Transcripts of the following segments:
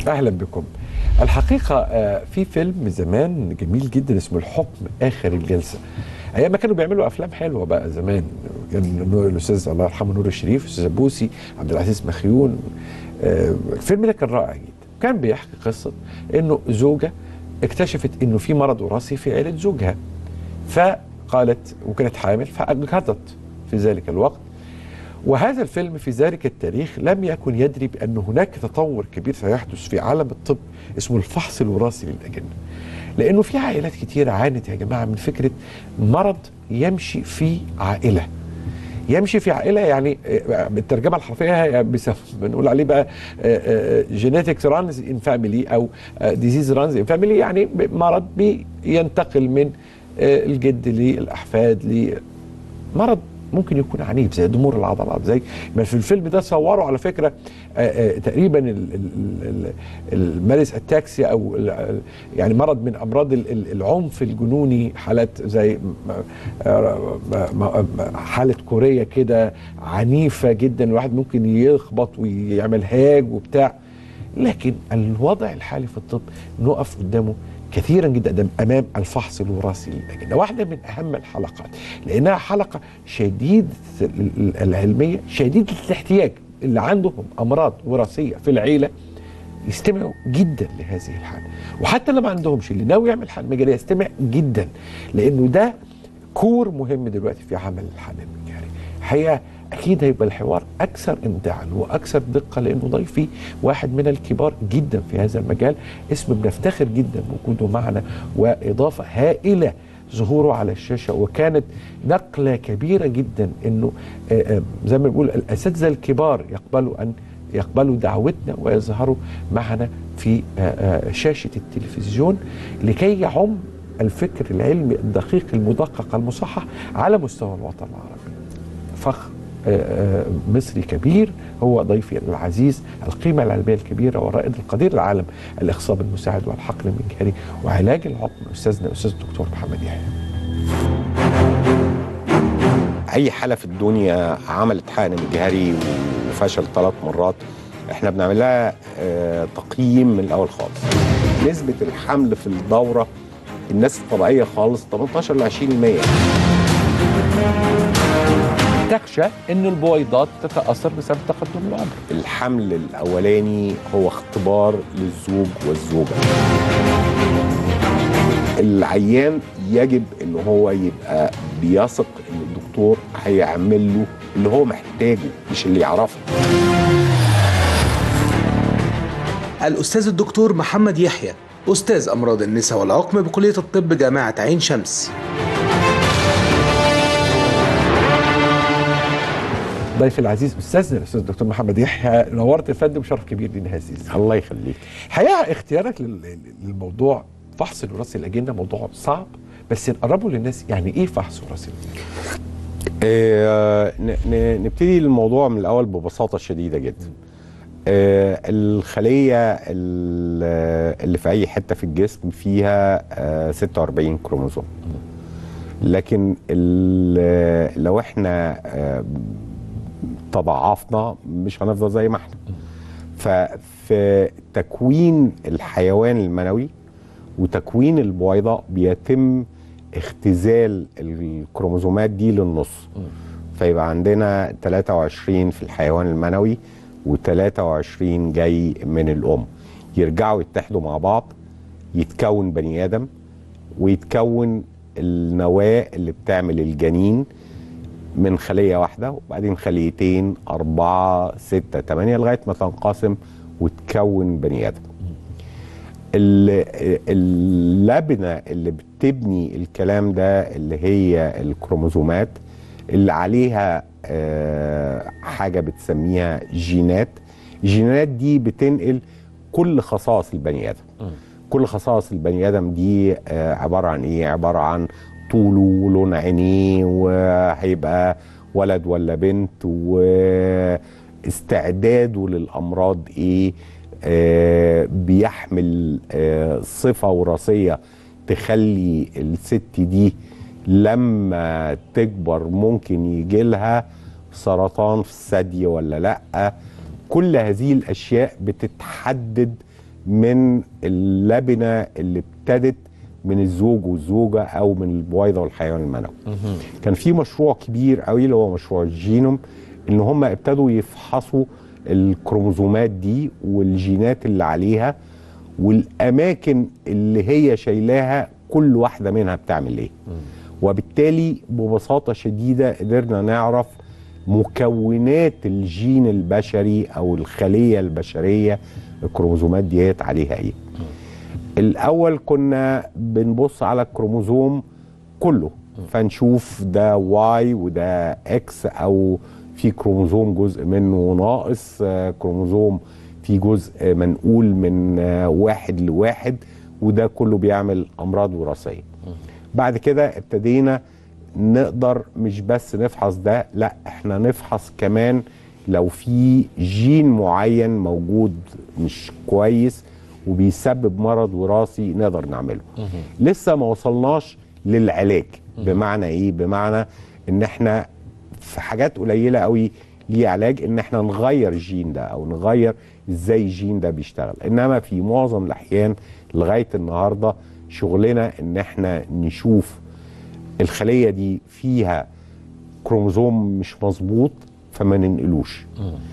اهلا بكم الحقيقه آه، في فيلم زمان جميل جدا اسمه الحكم اخر الجلسه ايام ما كانوا بيعملوا افلام حلوه بقى زمان كان نور- الاستاذ الله يرحمه نور الشريف الاستاذ بوسي عبد العزيز مخيون آه، الفيلم ده كان رائع جدا كان بيحكي قصه انه زوجه اكتشفت انه في مرض وراثي في عيله زوجها فقالت وكانت حامل فاجهضت في ذلك الوقت وهذا الفيلم في ذلك التاريخ لم يكن يدري بأن هناك تطور كبير سيحدث في عالم الطب اسمه الفحص الوراثي للأجنة لأنه في عائلات كتير عانت يا جماعة من فكرة مرض يمشي في عائلة يمشي في عائلة يعني آه، بالترجمة الحرفية هي بيسم- بنقول عليه بقى جينيتكس رانز ان فاميلي او ديزيز رانز ان فاميلي يعني مرض بينتقل من آه، الجد للأحفاد لمرض ممكن يكون عنيف زي ضمور العضلات زي ما في الفيلم ده صوروا على فكره آه، آه، تقريبا ال- ال- ال- المارس اتاكسيا او ال- ال- يعني مرض من امراض ال- ال- العنف الجنوني حالات زي م- آه، م- م- حاله كوريه كده عنيفه جدا الواحد ممكن يخبط ويعمل هاج وبتاع لكن الوضع الحالي في الطب نقف قدامه كثيرا جدا قدام- امام الفحص الوراثي للاجنه واحده من اهم الحلقات لانها حلقه شديده ال- ال- العلميه شديده الاحتياج اللي عندهم امراض وراثيه في العيله يستمعوا جدا لهذه الحاله وحتى اللي ما عندهمش اللي ناوي يعمل حاله مجاريه يستمع جدا لانه ده كور مهم دلوقتي في عمل الحاله المجاري الحقيقه اكيد هيبقى الحوار اكثر امتاعا واكثر دقه لانه ضيفي واحد من الكبار جدا في هذا المجال اسم بنفتخر جدا بوجوده معنا واضافه هائله ظهوره على الشاشه وكانت نقله كبيره جدا انه آه، آه، زي ما بنقول الاساتذه الكبار يقبلوا ان يقبلوا دعوتنا ويظهروا معنا في آه، آه، شاشه التلفزيون لكي يعم الفكر العلمي الدقيق المدقق المصحح على مستوى الوطن العربي. فخ آه، آه، مصري كبير هو ضيفي العزيز القيمة العلمية الكبيرة والرائد القدير العالم الإخصاب المساعد والحقل المنكري وعلاج العقم أستاذنا الأستاذ الدكتور محمد يحيى اي حاله في الدنيا عملت حقن مجهري وفشل ثلاث مرات احنا بنعمل لها آه، تقييم من الاول خالص نسبه الحمل في الدوره الناس الطبيعيه خالص 18 ل 20% تخشى أن البويضات تتأثر بسبب تقدم العمر الحمل الاولاني هو اختبار للزوج والزوجه العيان يجب ان هو يبقى بيثق ان الدكتور هيعمل له اللي هو محتاجه مش اللي يعرفه الأستاذ الدكتور محمد يحيى أستاذ أمراض النساء والعقم بكلية الطب جامعة عين شمس ضيفي العزيز أستاذنا الأستاذ الدكتور محمد يحيى نورت يا فندم شرف كبير لنا هذه الله يخليك الحقيقة اختيارك لل- للموضوع فحص الوراثي الأجنة موضوع صعب بس نقربه للناس يعني إيه فحص وراثي الأجنة؟ آه، ن- ن- نبتدي الموضوع من الاول ببساطه شديده جدا آه، الخليه ال- اللي في اي حته في الجسم فيها آه، 46 كروموسوم لكن ال- لو احنا آه، تضاعفنا مش هنفضل زي ما احنا ففي تكوين الحيوان المنوي وتكوين البويضة بيتم اختزال الكروموزومات دي للنص فيبقى عندنا 23 في الحيوان المنوي و23 جاي من الأم يرجعوا يتحدوا مع بعض يتكون بني آدم ويتكون النواة اللي بتعمل الجنين من خلية واحدة وبعدين خليتين أربعة ستة تمانية لغاية ما تنقسم وتكون بني آدم ال- اللبنة اللي بتبني الكلام ده اللي هي الكروموزومات اللي عليها آه، حاجة بتسميها جينات الجينات دي بتنقل كل خصائص البني آدم كل خصائص البني آدم دي آه، عبارة عن إيه عبارة عن طوله ولون عينيه وهيبقى ولد ولا بنت واستعداده للأمراض إيه آه، بيحمل آه، صفة وراثية تخلي الست دي لما تكبر ممكن يجي لها سرطان في الثدي ولا لا كل هذه الاشياء بتتحدد من اللبنه اللي ابتدت من الزوج والزوجه او من البويضه والحيوان المنوي كان في مشروع كبير قوي اللي هو مشروع الجينوم ان هم ابتدوا يفحصوا الكروموزومات دي والجينات اللي عليها والاماكن اللي هي شايلاها كل واحده منها بتعمل ايه وبالتالي ببساطه شديده قدرنا نعرف مكونات الجين البشري او الخليه البشريه الكروموزومات ديت عليها ايه الاول كنا بنبص على الكروموزوم كله فنشوف ده واي وده اكس او في كروموزوم جزء منه ناقص آه، كروموزوم في جزء منقول من آه، واحد لواحد وده كله بيعمل امراض وراثيه بعد كده ابتدينا نقدر مش بس نفحص ده لا احنا نفحص كمان لو في جين معين موجود مش كويس وبيسبب مرض وراثي نقدر نعمله لسه ما وصلناش للعلاج بمعنى ايه بمعنى ان احنا في حاجات قليله قوي ليه علاج ان احنا نغير الجين ده او نغير ازاي الجين ده بيشتغل انما في معظم الاحيان لغايه النهارده شغلنا ان احنا نشوف الخليه دي فيها كروموزوم مش مظبوط فما ننقلوش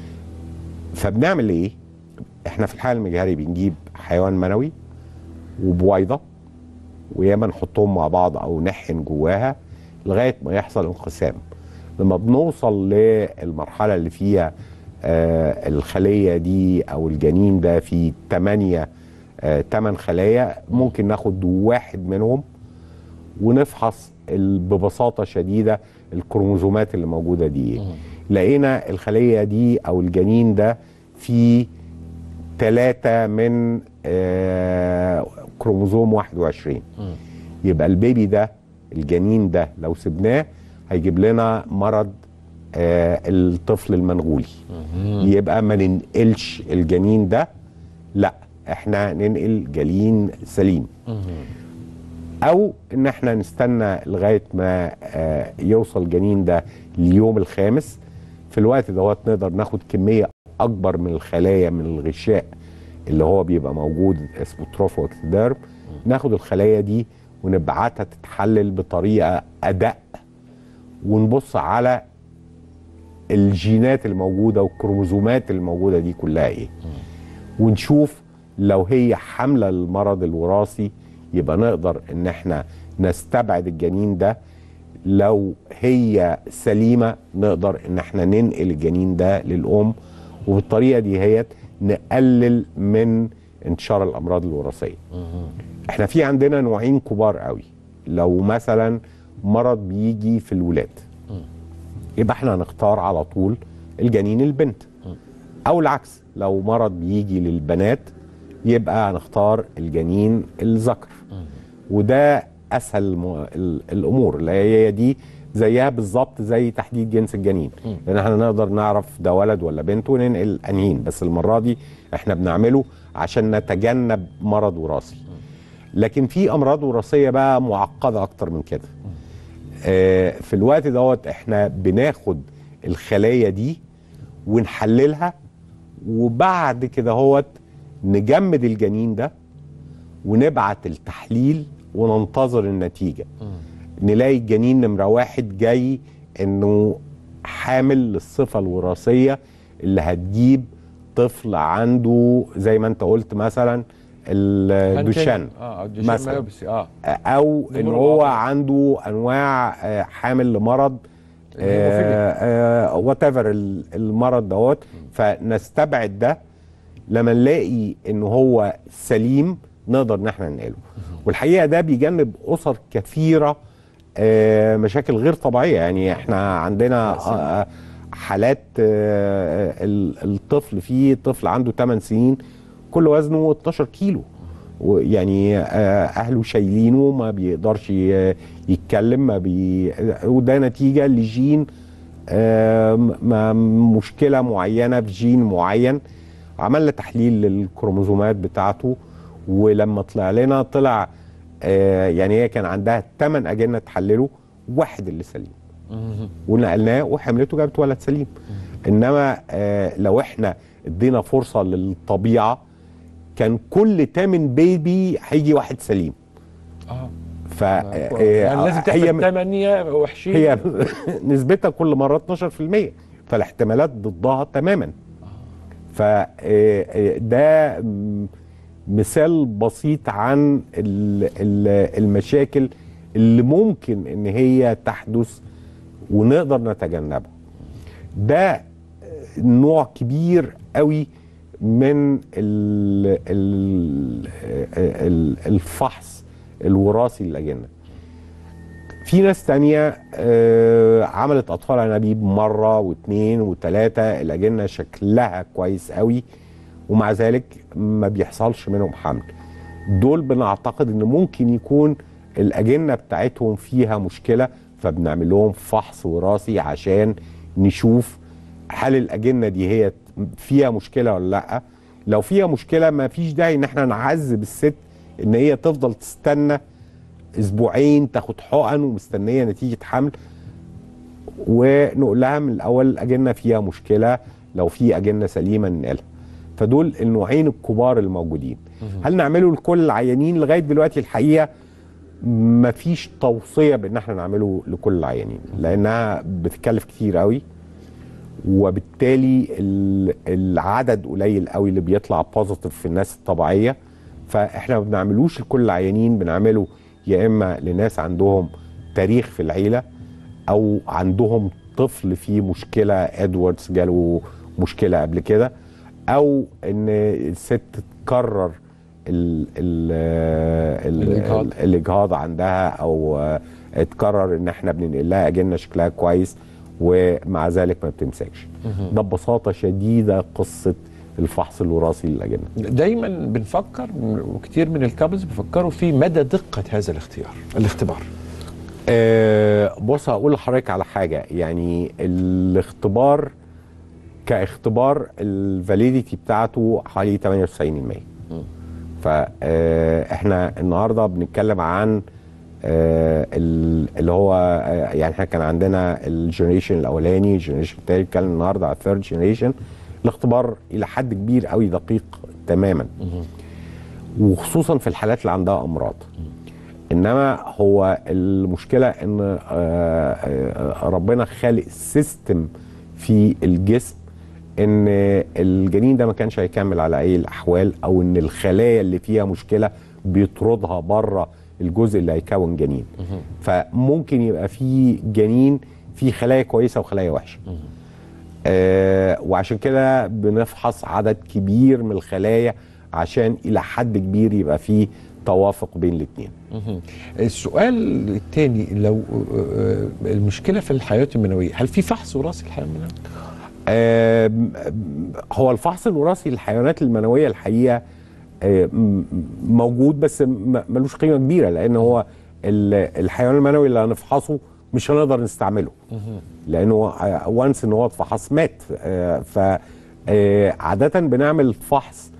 فبنعمل ايه احنا في الحال المجهري بنجيب حيوان منوي وبويضه وياما نحطهم مع بعض او نحن جواها لغايه ما يحصل انقسام لما بنوصل للمرحله اللي فيها آه الخليه دي او الجنين ده في 8 آه 8 خلايا ممكن ناخد واحد منهم ونفحص ال- ببساطه شديده الكروموزومات اللي موجوده دي ايه لقينا الخليه دي او الجنين ده فيه ثلاثة من آه كروموزوم 21 يبقى البيبي ده الجنين ده لو سبناه هيجيب لنا مرض آه الطفل المنغولي يبقى ما ننقلش الجنين ده لا احنا ننقل جنين سليم او ان احنا نستنى لغايه ما آه، يوصل الجنين ده اليوم الخامس في الوقت دوت نقدر ناخد كميه اكبر من الخلايا من الغشاء اللي هو بيبقى موجود اسمه تروفوكسيديرم ناخد الخلايا دي ونبعتها تتحلل بطريقه ادق ونبص على الجينات الموجوده والكروموزومات الموجوده دي كلها ايه ونشوف لو هي حامله المرض الوراثي يبقى نقدر ان احنا نستبعد الجنين ده لو هي سليمه نقدر ان احنا ننقل الجنين ده للام وبالطريقه دي هي نقلل من انتشار الامراض الوراثيه احنا في عندنا نوعين كبار قوي لو مثلا مرض بيجي في الولاد يبقى احنا هنختار على طول الجنين البنت او العكس لو مرض بيجي للبنات يبقى هنختار الجنين الذكر وده اسهل الم- ال- الامور اللي هي دي زيها بالظبط زي تحديد جنس الجنين لان احنا نقدر نعرف ده ولد ولا بنت وننقل انهين بس المره دي احنا بنعمله عشان نتجنب مرض وراثي لكن في امراض وراثيه بقى معقده اكتر من كده آه، في الوقت دوت احنا بناخد الخلايا دي ونحللها وبعد كده هوت نجمد الجنين ده ونبعت التحليل وننتظر النتيجه نلاقي الجنين نمره واحد جاي انه حامل للصفه الوراثيه اللي هتجيب طفل عنده زي ما انت قلت مثلا الدوشان اه دوشان مثلاً. مايوبسي اه او ان نمر هو الوضع. عنده انواع آه، حامل لمرض وات ايفر المرض دوت فنستبعد ده لما نلاقي ان هو سليم نقدر ان احنا ننقله والحقيقه ده بيجنب اسر كثيره آه، مشاكل غير طبيعيه يعني احنا عندنا آه، حالات آه، ال- الطفل فيه طفل عنده 8 سنين كل وزنه 12 كيلو ويعني آه، اهله شايلينه ما بيقدرش ي- يتكلم ما بي وده نتيجه لجين آه، م- م- مشكله معينه في جين معين عملنا تحليل للكروموزومات بتاعته ولما طلع لنا طلع آه، يعني هي كان عندها 8 اجنه تحللوا واحد اللي سليم ونقلناه وحملته جابت ولد سليم انما آه لو احنا ادينا فرصه للطبيعه كان كل تامن بيبي هيجي واحد سليم اه ف يعني لازم هي تحسب 8 وحشين هي نسبتها كل مره 12% فالاحتمالات ضدها تماما فده مثال بسيط عن ال- ال- المشاكل اللي ممكن ان هي تحدث ونقدر نتجنبها ده نوع كبير قوي من ال ال ال الفحص الوراثي للاجنه في ناس تانية آه، عملت أطفال أنابيب مرة واثنين وثلاثة الأجنة شكلها كويس قوي ومع ذلك ما بيحصلش منهم حمل دول بنعتقد ان ممكن يكون الأجنة بتاعتهم فيها مشكلة فبنعمل لهم فحص وراثي عشان نشوف هل الأجنة دي هي فيها مشكلة ولا لأ لو فيها مشكلة ما فيش داعي ان احنا نعذب الست ان هي تفضل تستنى اسبوعين تاخد حقن ومستنيه نتيجه حمل ونقول لها من الاول الاجنه فيها مشكله لو في اجنه سليمه ننقلها فدول النوعين الكبار الموجودين هل نعمله لكل العيانين لغايه دلوقتي الحقيقه مفيش توصيه بان احنا نعمله لكل العيانين لانها بتكلف كتير قوي وبالتالي ال- العدد قليل قوي اللي بيطلع بوزيتيف في الناس الطبيعيه فاحنا ما بنعملوش لكل العيانين بنعمله يا اما لناس عندهم تاريخ في العيله او عندهم طفل فيه مشكله ادواردز جاله مشكله قبل كده او ان الست تكرر ال ال ال الإجهاض. ال- الاجهاض عندها او آه، اتكرر ان احنا بننقل لها اجنه شكلها كويس ومع ذلك ما بتمسكش ده ببساطه شديده قصه الفحص الوراثي للاجنه دايما بنفكر وكتير من الكابلز بيفكروا في مدى دقه هذا الاختيار الاختبار أه بص هقول لحضرتك على حاجه يعني الاختبار كاختبار الفاليديتي بتاعته حوالي 98% فاحنا النهارده بنتكلم عن آه، ال- اللي هو آه، يعني احنا كان عندنا الجنريشن الاولاني الجنريشن الثاني بنتكلم النهارده على الثيرد جنريشن الاختبار الى حد كبير قوي دقيق تماما وخصوصا في الحالات اللي عندها امراض انما هو المشكله ان آه، آه، ربنا خالق سيستم في الجسم ان الجنين ده ما كانش هيكمل على اي الاحوال او ان الخلايا اللي فيها مشكله بيطردها بره الجزء اللي هيكون جنين فممكن يبقى في جنين فيه خلايا كويسه وخلايا وحشه آه وعشان كده بنفحص عدد كبير من الخلايا عشان الى حد كبير يبقى فيه توافق بين الاثنين السؤال الثاني لو آه، المشكله في الحياه المنويه هل في فحص وراثي للحياه المنويه آم، هو الفحص الوراثي للحيوانات المنويه الحقيقه آم، م- موجود بس م- ملوش قيمه كبيره لان هو ال- الحيوان المنوي اللي هنفحصه مش هنقدر نستعمله لانه وانس ان هو اتفحص مات آه، ف آه، عاده بنعمل فحص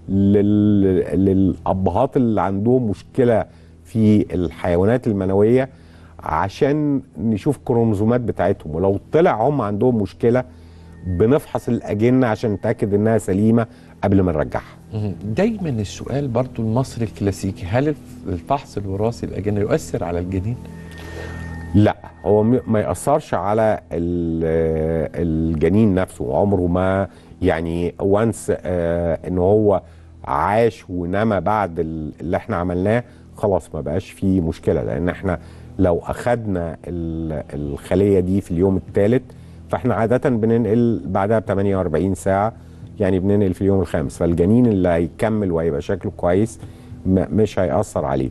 لل- للابهات اللي عندهم مشكله في الحيوانات المنويه عشان نشوف الكروموزومات بتاعتهم ولو طلع هم عندهم مشكله بنفحص الاجنه عشان نتاكد انها سليمه قبل ما نرجعها دايما السؤال برضو المصري الكلاسيكي هل الف- الفحص الوراثي الاجنبي يؤثر على الجنين لا هو م- ما ياثرش على ال- الجنين نفسه عمره ما يعني وانس ان هو عاش ونما بعد ال- اللي احنا عملناه خلاص ما بقاش فيه مشكله لان احنا لو اخدنا ال- الخليه دي في اليوم الثالث فاحنا عاده بننقل بعدها ب 48 ساعه يعني بننقل في اليوم الخامس فالجنين اللي هيكمل وهيبقى شكله كويس م- مش هيأثر عليه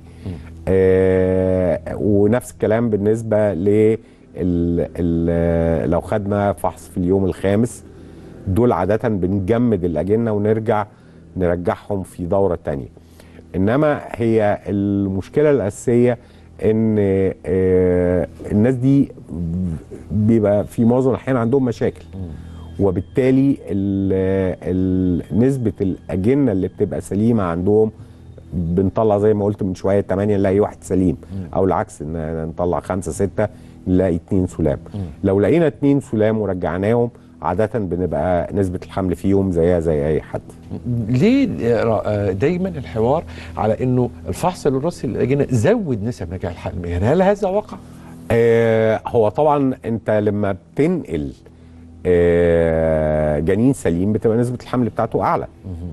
آه ونفس الكلام بالنسبه ل ال- ال- لو خدنا فحص في اليوم الخامس دول عادة بنجمد الأجنة ونرجع نرجعهم في دورة تانية إنما هي المشكلة الأساسية إن آه، الناس دي بيبقى في معظم الأحيان عندهم مشاكل وبالتالي ال- ال- نسبة الأجنة اللي بتبقى سليمة عندهم بنطلع زي ما قلت من شوية 8 نلاقي واحد سليم أو العكس إن نطلع خمسة ستة نلاقي اتنين سلام لو لقينا اتنين سلام ورجعناهم عاده بنبقى نسبه الحمل فيهم زيها زي اي حد ليه آه، دايما الحوار على انه الفحص الوراثي للاجنه زود نسب نجاح الحقن المجهري هل هذا واقع؟ آه هو طبعا انت لما بتنقل آه جنين سليم بتبقى نسبه الحمل بتاعته اعلى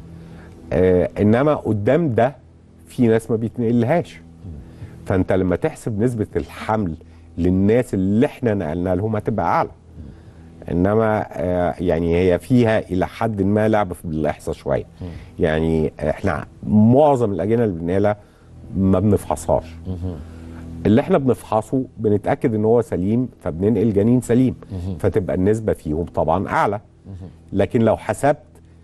آه انما قدام ده في ناس ما بيتنقلهاش فانت لما تحسب نسبه الحمل للناس اللي احنا نقلنا لهم هتبقى اعلى انما آه يعني هي فيها الى حد ما لعب في بالاحصاء شويه يعني احنا معظم الاجنه اللي بننقلها ما بنفحصهاش اللي احنا بنفحصه بنتاكد ان هو سليم فبننقل جنين سليم فتبقى النسبه فيهم طبعا اعلى لكن لو حسبت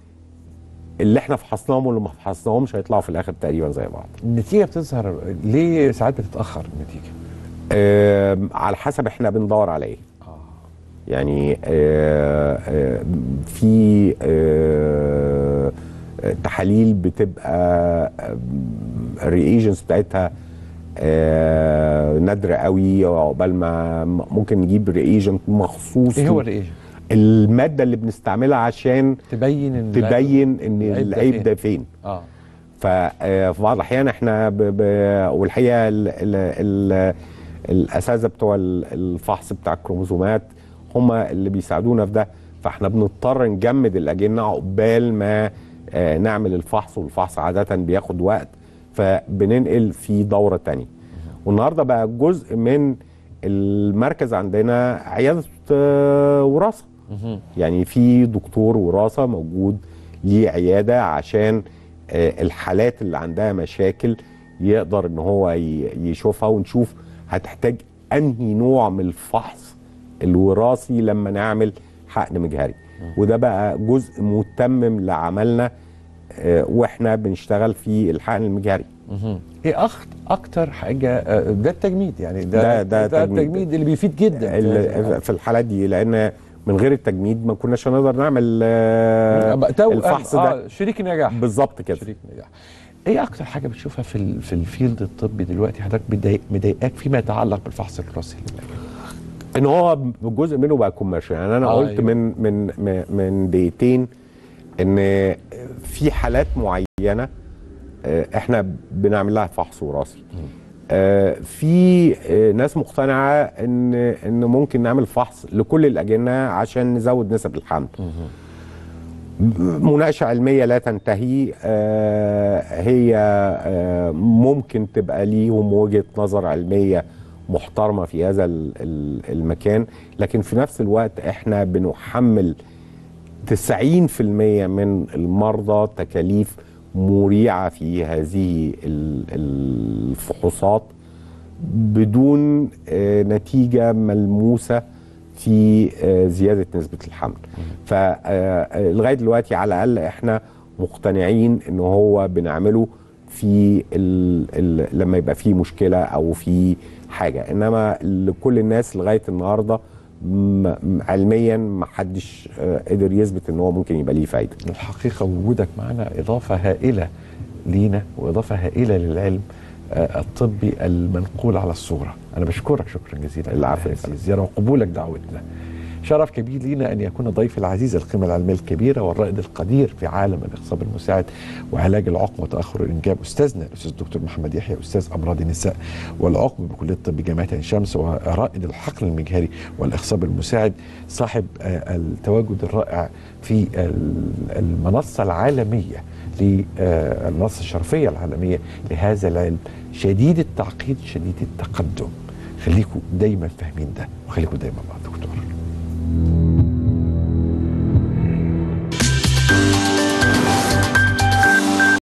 اللي احنا فحصناهم واللي ما فحصناهمش هيطلعوا في الاخر تقريبا زي بعض النتيجه بتظهر ليه ساعات بتتاخر النتيجه؟ آه على حسب احنا بندور على ايه يعني آه آه في آه تحاليل بتبقى الرياجنتس بتاعتها آه نادره قوي عقبال ما ممكن نجيب رياجنت مخصوص ايه هو الايجنت؟ الماده اللي بنستعملها عشان تبين ان تبين ان العيب ده العيب فين؟ ده فين اه ففي بعض الاحيان احنا ب... ب... والحقيقه ال... ال... ال... الاساتذه بتوع ال- الفحص بتاع الكروموسومات هم اللي بيساعدونا في ده فاحنا بنضطر نجمد الاجنه عقبال ما آه، نعمل الفحص والفحص عاده بياخد وقت فبننقل في دوره تانية والنهارده بقى جزء من المركز عندنا عياده آه، وراثه يعني في دكتور وراثه موجود ليه عياده عشان آه، الحالات اللي عندها مشاكل يقدر ان هو ي- يشوفها ونشوف هتحتاج انهي نوع من الفحص الوراثي لما نعمل حقن مجهري وده بقى جزء متمم لعملنا آه، واحنا بنشتغل في الحقن المجهري ايه أخت اكتر حاجه آه، ده التجميد يعني ده- ده ده ده تجميد. التجميد اللي بيفيد جدا في هذا ال- في الحالات دي لان من غير التجميد ما كناش هنقدر نعمل آه، العمل. توأم، الفحص ده آه شريك نجاح بالظبط كده شريك نجاح ايه اكتر حاجه بتشوفها في ال- في الفيلد الطبي دلوقتي حضرتك مضايق- مضايقاك فيما يتعلق بالفحص الوراثي للأجنة؟ ان هو جزء منه بقى كوميرشال يعني انا آه، آه قلت أيوة. من من من- من دقيقتين ان في حالات معينه آه، احنا بنعمل لها فحص وراثي آه، في آه، ناس مقتنعه ان ان ممكن نعمل فحص لكل الاجنه عشان نزود نسب الحمل مناقشه علميه لا تنتهي آه، هي آه، ممكن تبقى ليهم وجهه نظر علميه محترمه في هذا ال- ال- المكان لكن في نفس الوقت احنا بنحمل 90% من المرضى تكاليف مريعه في هذه ال- الفحوصات بدون آه، نتيجه ملموسه في آه، زياده نسبه الحمل فلغايه دلوقتي على الاقل احنا مقتنعين ان هو بنعمله في ال ال لما يبقى في مشكله او في حاجه انما لكل الناس لغايه النهارده م- م- علميا ما حدش آه، قدر يثبت ان هو ممكن يبقى ليه فايده الحقيقه وجودك معنا اضافه هائله لينا واضافه هائله للعلم آه، الطبي المنقول على الصوره انا بشكرك شكرا جزيلا العفو على يا هذه فندم. الزياره وقبولك دعوتنا شرف كبير لينا ان يكون ضيفي العزيز القيمه العلميه الكبيره والرائد القدير في عالم الاخصاب المساعد وعلاج العقم وتاخر الانجاب استاذنا الاستاذ الدكتور محمد يحيى استاذ امراض النساء والعقم بكليه الطب جامعه عين شمس ورائد الحقل المجهري والاخصاب المساعد صاحب آه، التواجد الرائع في ال- المنصه العالميه للمنصه الشرفيه العالميه لهذا العلم شديد التعقيد شديد التقدم خليكم دايما فاهمين ده وخليكم دايما مع الدكتور